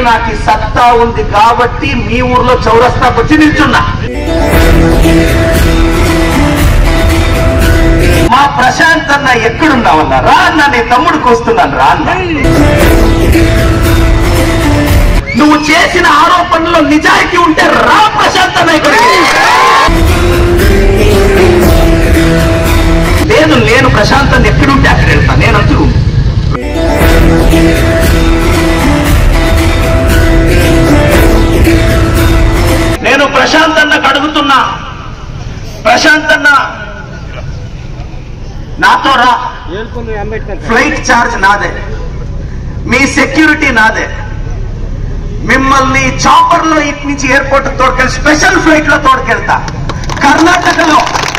నాకు ఈ సత్తా ఉంది కాబట్టి మీ ఊర్లో చౌరస్తాకు వచ్చి నిల్చున్నా మా ప్రశాంత్ అన్న ఎక్కడున్నావన్నా రా అన్న నీ తమ్ముడికి వస్తున్నాను రా అన్న నువ్వు చేసిన ఆరోపణలో నిజాయితీ ఉంటే రా ప్రశాంత్ అన్న ఇక్కడికి లేదు నేను ప్రశాంత్ అన్న ఎక్కడుంటే అక్కడ వెళ్తా నేనంతూ నేను ప్రశాంత్ అన్నకు అడుగుతున్నా ప్రశాంత్ అన్న నాతో రా ఫ్లైట్ ఛార్జ్ నాదే మీ సెక్యూరిటీ నాదే మిమ్మల్ని చాపర్ లో ఇటు నుంచి ఎయిర్పోర్ట్ తోడుకెళ్ళి స్పెషల్ ఫ్లైట్ లో తోడుకెళ్తా కర్ణాటకలో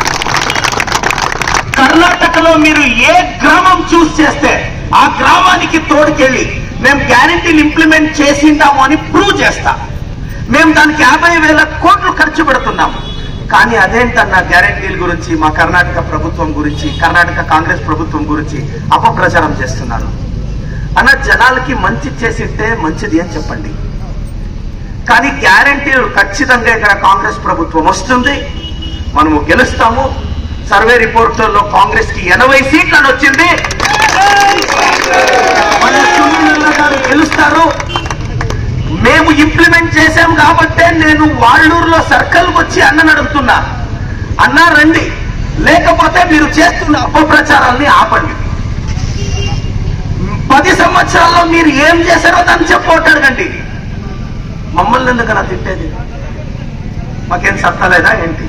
కర్ణాటకలో మీరు ఏ గ్రామం చూస్ చేస్తే ఆ గ్రామానికి తోడుకెళ్ళి మేము గ్యారంటీలు ఇంప్లిమెంట్ చేసిందాము అని ప్రూవ్ చేస్తా మేము దానికి యాభై వేల కోట్లు ఖర్చు పెడుతున్నాం కానీ అదేంటన్న గ్యారంటీల గురించి మా కర్ణాటక ప్రభుత్వం గురించి కర్ణాటక కాంగ్రెస్ ప్రభుత్వం గురించి అపప్రచారం చేస్తున్నారు అన్న జనాలకి మంచి చేసింటే మంచిది అని చెప్పండి కానీ గ్యారంటీలు ఖచ్చితంగా ఇక్కడ కాంగ్రెస్ ప్రభుత్వం వస్తుంది మనము గెలుస్తాము సర్వే రిపోర్టుల్లో కాంగ్రెస్ కి ఎనభై సీట్లను వచ్చింది మన సునీల్ గారు గెలుస్తారు మేము ఇంప్లిమెంట్ చేశాం కాబట్టే నేను వాళ్ళూరులో సర్కిల్ వచ్చి అన్నని అడుగుతున్నా అన్నా రండి లేకపోతే మీరు చేస్తున్న అపప్రచారాల్ని ఆపండి పది సంవత్సరాల్లో మీరు ఏం చేశారో దాన్ని చెప్పొట్టు అడగండి మమ్మల్ని ఎందుకన్నా తిట్టేది మాకేం సత్తలేదా ఏంటి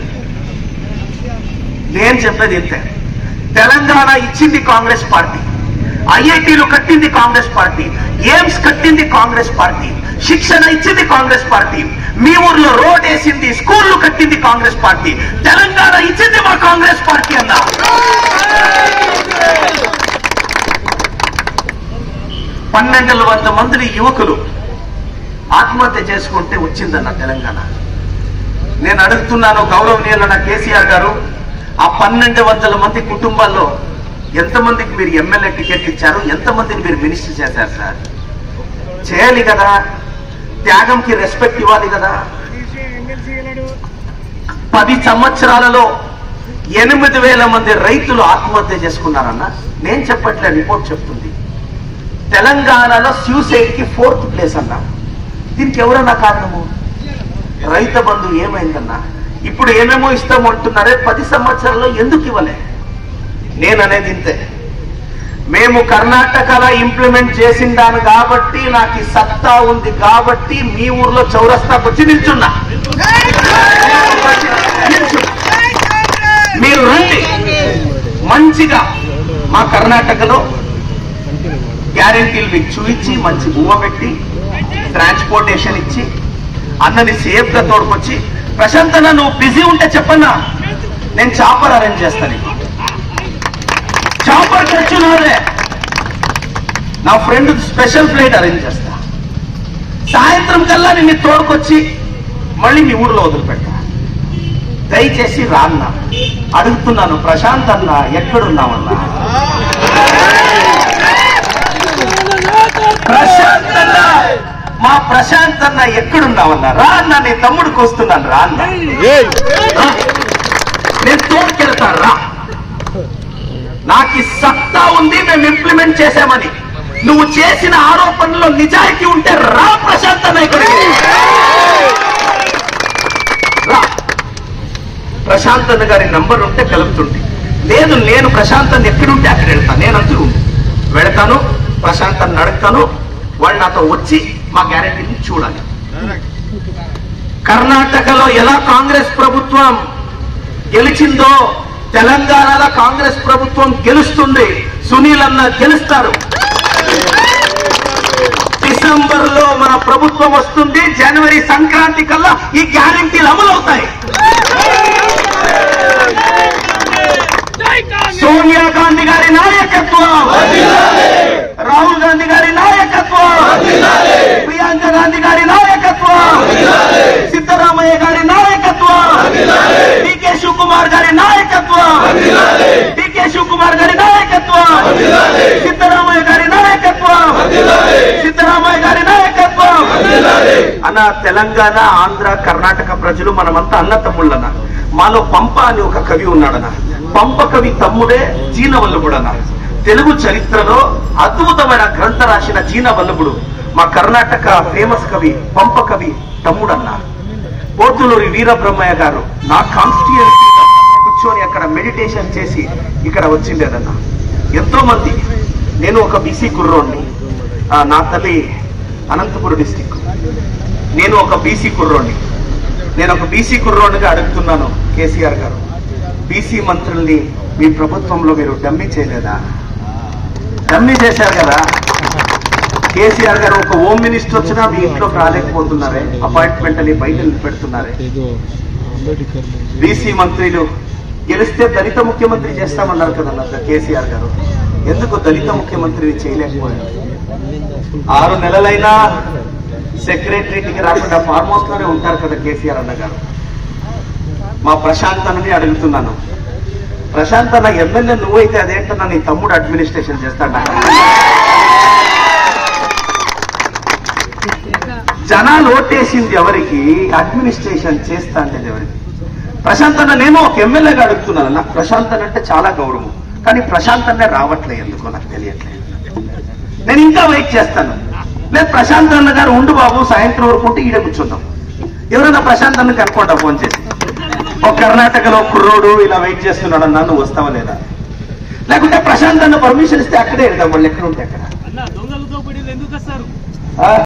నేను చెప్పేది ఇంతే తెలంగాణ ఇచ్చింది కాంగ్రెస్ పార్టీ ఐఐటీలు కట్టింది కాంగ్రెస్ పార్టీ ఎయిమ్స్ కట్టింది కాంగ్రెస్ పార్టీ శిక్షణ ఇచ్చింది కాంగ్రెస్ పార్టీ మీ ఊర్లో రోడ్ వేసింది స్కూళ్లు కట్టింది కాంగ్రెస్ పార్టీ తెలంగాణ ఇచ్చింది మా కాంగ్రెస్ పార్టీ అన్న పన్నెండు వంద మంది యువకులు ఆత్మహత్య చేసుకుంటే వచ్చిందన్న తెలంగాణ నేను అడుగుతున్నాను గౌరవనీయులన్న కేసీఆర్ గారు ఆ పన్నెండు వందల మంది కుటుంబాల్లో ఎంతమందికి మీరు ఎమ్మెల్యే టికెట్ ఇచ్చారు ఎంతమందిని మీరు మినిస్టర్ చేశారు సార్ చేయాలి కదా త్యాగంకి రెస్పెక్ట్ ఇవ్వాలి కదా పది సంవత్సరాలలో ఎనిమిది వేల మంది రైతులు ఆత్మహత్య చేసుకున్నారన్న నేను చెప్పట్లే రిపోర్ట్ చెప్తుంది తెలంగాణలో సూసైడ్ కి ఫోర్త్ ప్లేస్ అన్నా దీనికి ఎవరన్నా కారణము రైతు బంధు ఏమైందన్నా ఇప్పుడు ఏమేమో ఇస్తాము అంటున్నారే పది సంవత్సరాల్లో ఎందుకు ఇవ్వలే నేననేది ఇంతే మేము కర్ణాటకలో ఇంప్లిమెంట్ చేసిందాను కాబట్టి నాకు ఈ సత్తా ఉంది కాబట్టి మీ ఊర్లో చౌరస్తాకు వచ్చి నిల్చున్నా నిల్చున్నా. మీరు రండి మంచిగా మా కర్ణాటకలో గ్యారెంటీలు మీకు చూపించి మంచి బువ్వ పెట్టి ట్రాన్స్పోర్టేషన్ ఇచ్చి అన్నని సేఫ్ గా తోడుకొచ్చి ప్రశాంతన నువ్వు బిజీ ఉంటే చెప్పన్నా నేను చాపర్ అరేంజ్ చేస్తాను నీకు. చాపర్ ఖర్చు నాదే నా ఫ్రెండ్ స్పెషల్ ఫ్లైట్ అరేంజ్ చేస్తా సాయంత్రం కల్లా నిన్ను తోడుకొచ్చి మళ్ళీ మీ ఊర్లో వదిలిపెట్టా దయచేసి రాన్నా అడుగుతున్నాను ప్రశాంత్ అన్న ఎక్కడున్నావన్నా ప్రశాంత్ అన్న మా ప్రశాంత్ అన్న ఎక్కడున్నావన్నా రా అన్న నీ తమ్ముడికి వస్తున్నాను రా అన్న రా. నేను తోడుకెళ్తాను రా నాకు ఈ సత్తా ఉంది మేము ఇంప్లిమెంట్ చేశామని నువ్వు చేసిన ఆరోపణలో నిజాయితీ ఉంటే రా ప్రశాంత్ అన్న ఇక్కడికి రా ప్రశాంత్ అన్న గారి నంబర్ ఉంటే కలుపుతుంటే లేదు నేను ప్రశాంత్ అన్న ఎక్కడుంటే అక్కడ వెళ్తాను నేనంతూ వెళతాను ప్రశాంత్ అన్న అడుగుతాను వాళ్ళు నాతో వచ్చి మా గ్యారెంటీని చూడాలి కర్ణాటకలో ఎలా కాంగ్రెస్ ప్రభుత్వం గెలిచిందో తెలంగాణలో కాంగ్రెస్ ప్రభుత్వం గెలుస్తుంది సునీల్ అన్న గెలుస్తారు డిసెంబర్ లో మన ప్రభుత్వం వస్తుంది జనవరి సంక్రాంతి కల్లా ఈ గ్యారెంటీలు అమలు అవుతాయి సోనియా గాంధీ గారి నాయకత్వం రాహుల్ గాంధీ గారి నాయకత్వం ప్రియాంక గాంధీ గారి నాయకత్వం సిద్ధరామయ్య గారి నాయకత్వం డికే శివకుమార్ గారి నాయకత్వం డికే శివకుమార్ గారి నాయకత్వం సిద్ధరామయ్య గారి నాయకత్వం సిద్ధరామయ్య గారి నాయకత్వం అన్న తెలంగాణ ఆంధ్ర కర్ణాటక ప్రజలు మనమంతా అన్న తమ్ముళ్ళన్న మాలో పంప అని ఒక కవి ఉన్నాడన్న పంప కవి తమ్ముడే జీన వల్లభుడన్న తెలుగు చరిత్రలో అద్భుతమైన గ్రంథ రాసిన జీన వల్లభుడు మా కర్ణాటక ఫేమస్ కవి పంప కవి తమ్ముడన్న పోతులూరి వీరబ్రహ్మయ్య గారు నా కాన్స్టిట్యుయెన్సీలో కూర్చొని అక్కడ మెడిటేషన్ చేసి ఇక్కడ వచ్చిండేదన్న ఎంతో మంది నేను ఒక బీసీ కుర్రోడిని ఆ, నా తల్లి అనంతపురం డిస్టిక్ నేను ఒక బీసీ కుర్రోడిని నేను ఒక బీసీ కుర్రోడిగా అడుగుతున్నాను కేసీఆర్ గారు బీసీ మంత్రుల్ని మీ ప్రభుత్వంలో మీరు డమ్మీ చేయలేదా డమ్మీ చేశారు కదా కేసీఆర్ గారు ఒక హోమ్ మినిస్టర్ వచ్చినా మీ ఇంట్లోకి రాలేకపోతున్నారే అపాయింట్మెంట్ అని బయట పెడుతున్నారే ఏదో అంబేద్కర్ బీసీ మంత్రులు గెలిస్తే దళిత ముఖ్యమంత్రి చేస్తామన్నారు కదన్న కేసీఆర్ గారు ఎందుకు దళిత ముఖ్యమంత్రిని చేయలేకపోయారు ఆరు నెలలైనా సెక్రటరీకి రాకుండా ఫార్మ్ హౌస్ లోనే ఉంటారు కదా కేసీఆర్ అన్న గారు మా ప్రశాంత్ అన్నని అడుగుతున్నాను ప్రశాంత్ అన్న ఎమ్మెల్యే నువ్వైతే అదేంటన్నా నీ తమ్ముడు అడ్మినిస్ట్రేషన్ చేస్తాడా జనాలు ఓటేసింది ఎవరికి అడ్మినిస్ట్రేషన్ చేస్తా అంటే ఎవరికి ప్రశాంత్ అన్న నేను ఒక ఎమ్మెల్యేగా అడుగుతున్నాను నాకు ప్రశాంత్ అన్న అంటే చాలా గౌరవం కానీ ప్రశాంత్ అన్నే రావట్లేదు ఎందుకో నాకు తెలియట్లేదు నేను ఇంకా వెయిట్ చేస్తాను లేదు ప్రశాంత్ అన్న గారు ఉండు బాబు సాయంత్రం వరకు ఉంటే ఈడ కూర్చుందాం ఎవరైనా ప్రశాంత్ అన్న కనుక్కోండి ఫోన్ చేసి ఒక కర్ణాటకలో కుర్రోడు ఇలా వెయిట్ చేస్తున్నాడు అన్నా నువ్వు వస్తావా లేదా లేకుంటే ప్రశాంత్ అన్న పర్మిషన్ ఇస్తే అక్కడే వెళ్దాం వాళ్ళు ఎక్కడ ఉంటే అక్కడ అన్న దొంగలతో పడి ఎందుకు వస్తారు ఆ?